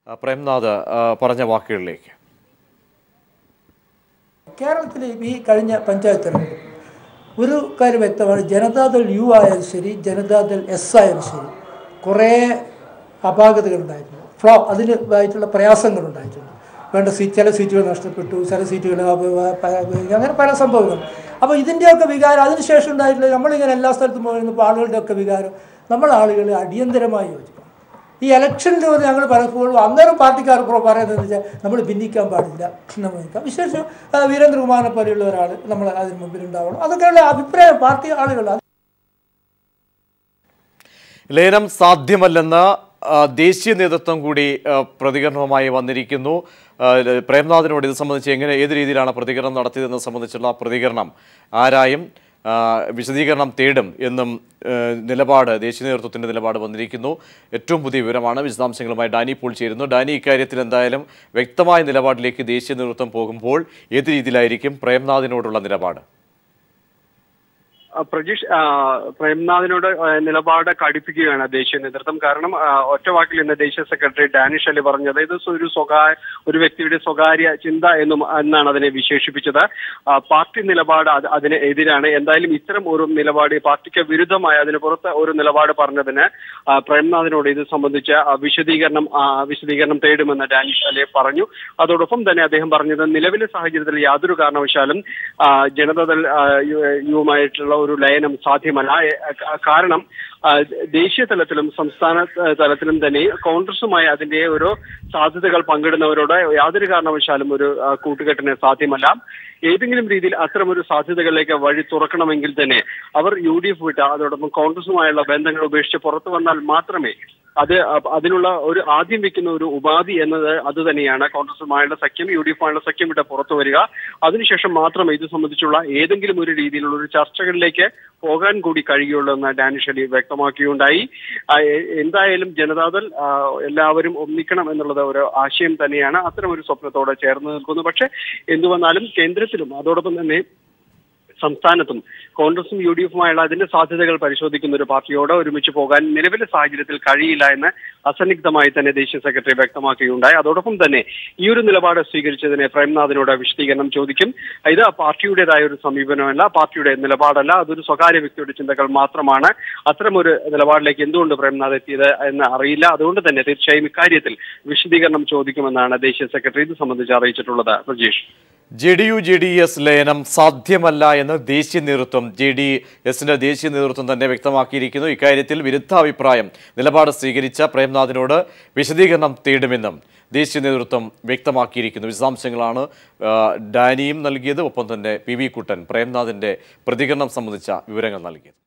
ആ, പ്രേംനാഥ് ആ, പറഞ്ഞ വാക്കുകളിലേക്ക് കേരളത്തിലെ ഈ കഴിഞ്ഞ പഞ്ചായത്ത് തെരഞ്ഞെടുപ്പ് ഒരു കാര്യം വ്യക്തമാണ് ജനതാദൾ യു ആയാലും ശരി ജനതാദൾ എസ് ആയാലും ശരി കുറേ അപാകതകളുണ്ടായിരുന്നു ഫ്ലോ അതിന് ആയിട്ടുള്ള പ്രയാസങ്ങളുണ്ടായിട്ടുണ്ട് വേണ്ട സീറ്റ് ചില സീറ്റുകൾ നഷ്ടപ്പെട്ടു ചില സീറ്റുകൾ അപ- പ- അങ്ങനെ പല സംഭവങ്ങൾ അപ്പോൾ ഇതിൻ്റെയൊക്കെ വികാരം അതിനുശേഷം ഉണ്ടായിട്ടുള്ള നമ്മളിങ്ങനെ എല്ലാ സ്ഥലത്തും പോയിരുന്നപ്പോൾ ആളുകളുടെ ഒക്കെ വികാരം നമ്മൾ ആളുകൾ അടിയന്തരമായി യോജിക്കണം ഈ ഇലക്ഷനിൽ വന്ന് ഞങ്ങൾ പലപ്പോഴും അന്നേരം പാർട്ടിക്കാർ ഇപ്പോൾ പറയുന്നത് വെച്ചാൽ നമ്മൾ ഭിന്നിക്കാൻ പാടില്ല നമ്മൾ നിൽക്കാം വിശേഷം ആ, വീരേന്ദ്രകുമാറിനെ പോലെയുള്ള ഒരാൾ നമ്മൾ അതിന് മുമ്പിൽ ഉണ്ടാവണം അതൊക്കെയുള്ള അഭിപ്രായം പാർട്ടി ആളുകൾ ലയനം സാധ്യമല്ലെന്ന് ആ, ദേശീയ നേതൃത്വം കൂടി ആ, പ്രതികരണവുമായി വന്നിരിക്കുന്നു ആ, ല- പ്രേംനാഥിനോട് ഇത് സംബന്ധിച്ച് എങ്ങനെ ഏത് രീതിയിലാണ് പ്രതികരണം നടത്തിയതെന്ന് സംബന്ധിച്ചുള്ള പ്രതികരണം ആരായും ആ, വിശദീകരണം തേടും എന്നും ആ, നിലപാട് ദേശീയ നേതൃത്വത്തിന്റെ നിലപാട് വന്നിരിക്കുന്നു ഏറ്റവും പുതിയ വിവരമാണ് വിശദാംശങ്ങളുമായി ഡാനി പോൾ ചേരുന്നു ഡാനി ഇക്കാര്യത്തിൽ എന്തായാലും വ്യക്തമായ നിലപാടിലേക്ക് ദേശീയ നേതൃത്വം പോകുമ്പോൾ ഏത് രീതിയിലായിരിക്കും പ്രേംനാഥിനോടുള്ള നിലപാട് ആ, പ്രജീഷ് ആ, പ്രേംനാഥിനോട് ആ, നിലപാട് കടുപ്പിക്കുകയാണ് ദേശീയ നേതൃത്വം കാരണം ആ, ഒറ്റ വാക്കിൽ ഇന്ന് ദേശീയ സെക്രട്ടറി ഡാനിഷ് അലി പറഞ്ഞത് ഇത് ഒരു സ്വകാര്യ ഒരു വ്യക്തിയുടെ സ്വകാര്യ ചിന്ത എന്നും എന്നാണ് അതിനെ വിശേഷിപ്പിച്ചത് ആ, പാർട്ടി നിലപാട് അത് അതിന് എതിരാണ് എന്തായാലും ഇത്തരം ഒരു നിലപാട് പാർട്ടിക്ക് വിരുദ്ധമായ അതിന് പുറത്ത് ഒരു നിലപാട് പറഞ്ഞതിന് ആ, പ്രേംനാഥിനോട് ഇത് സംബന്ധിച്ച ആ, വിശദീകരണം ആ, വിശദീകരണം തേടുമെന്ന് ഡാനിഷ് അലി പറഞ്ഞു അതോടൊപ്പം തന്നെ അദ്ദേഹം പറഞ്ഞത് നിലവിലെ സാഹചര്യത്തിൽ യാതൊരു കാരണവശാലും ആ, ജനതാദൾ ആ, യു- യുവുമായിട്ടുള്ള ഒരു ലയനം സാധ്യമല്ല ഏ, ക- കാരണം ആ, ദേശീയ തലത്തിലും സംസ്ഥാന ആ, തലത്തിലും തന്നെ കോൺഗ്രസുമായി അതിന്റെ ഒരു സാധ്യതകൾ പങ്കിടുന്നവരോട് യാതൊരു കാരണവശാലും ഒരു ആ, കൂട്ടുകെട്ടിന് സാധ്യമല്ല ഏതെങ്കിലും രീതിയിൽ അത്തരമൊരു സാധ്യതകളിലേക്ക് വഴി തുറക്കണമെങ്കിൽ തന്നെ അവർ യു ഡി എഫ് വിട്ട അതോടൊപ്പം കോൺഗ്രസുമായുള്ള ബന്ധങ്ങൾ ഉപേക്ഷിച്ച് പുറത്തു വന്നാൽ മാത്രമേ അത് അ- അതിനുള്ള ഒരു ആദ്യം വെക്കുന്ന ഒരു ഉപാധി എന്നത് അത് തന്നെയാണ് കോൺഗ്രസുമായുള്ള സഖ്യം യു ഡി എഫുമായുള്ള സഖ്യം വിട്ട് പുറത്തു വരിക അതിനുശേഷം മാത്രമേ ഇത് സംബന്ധിച്ചുള്ള ഏതെങ്കിലും ഒരു രീതിയിലുള്ള ഒരു ചർച്ചകളിലേക്ക് പോകാൻ കൂടി കഴിയുള്ളൂ എന്ന് ഡാനിഷ് അലി വ്യക്തമാക്കുകയുണ്ടായി ആ, എ- എന്തായാലും ജനതാദൾ ആ, എല്ലാവരും ഒന്നിക്കണം എന്നുള്ളത് ഒരു ആശയം തന്നെയാണ് അത്തരം ഒരു സ്വപ്നത്തോടെ ചേർന്ന് നിൽക്കുന്നു പക്ഷെ എന്തു വന്നാലും കേന്ദ്രത്തിലും അതോടൊപ്പം തന്നെ സംസ്ഥാനത്തും കോൺഗ്രസും യു ഡി എഫുമായുള്ള അതിന്റെ സാധ്യതകൾ പരിശോധിക്കുന്ന ഒരു പാർട്ടിയോട് ഒരുമിച്ച് പോകാൻ നിലവിലെ സാഹചര്യത്തിൽ കഴിയില്ല എന്ന് അസന്നിഗ്ധമായി തന്നെ ദേശീയ സെക്രട്ടറി വ്യക്തമാക്കുകയുണ്ടായി അതോടൊപ്പം തന്നെ ഈ ഒരു നിലപാട് സ്വീകരിച്ചതിന് പ്രേംനാഥിനോട് വിശദീകരണം ചോദിക്കും ഇത് പാർട്ടിയുടേതായ ഒരു സമീപനമല്ല പാർട്ടിയുടെ നിലപാടല്ല അതൊരു സ്വകാര്യ വ്യക്തിയുടെ ചിന്തകൾ മാത്രമാണ് അത്തരമൊരു നിലപാടിലേക്ക് എന്തുകൊണ്ട് പ്രേംനാഥ് എത്തിയത് എന്ന് അറിയില്ല അതുകൊണ്ട് തന്നെ തീർച്ചയായും ഇക്കാര്യത്തിൽ വിശദീകരണം ചോദിക്കുമെന്നാണ് ദേശീയ സെക്രട്ടറി ഇത് സംബന്ധിച്ച് അറിയിച്ചിട്ടുള്ളത് Prajeesh J D U J D S ലയനം സാധ്യമല്ല എന്ന് ദേശീയ നേതൃത്വം ജെ ഡി എസിന്റെ ദേശീയ നേതൃത്വം തന്നെ വ്യക്തമാക്കിയിരിക്കുന്നു ഇക്കാര്യത്തിൽ വിരുദ്ധാഭിപ്രായം നിലപാട് സ്വീകരിച്ച പ്രേംനാഥിനോട് വിശദീകരണം തേടുമെന്നും ദേശീയ നേതൃത്വം വ്യക്തമാക്കിയിരിക്കുന്നു വിശദാംശങ്ങളാണ് ആ, ഡാനിയും നൽകിയത് ഒപ്പം തന്നെ പി വി കുട്ടൻ പ്രേംനാഥിന്റെ പ്രതികരണം സംബന്ധിച്ച വിവരങ്ങൾ നൽകിയത്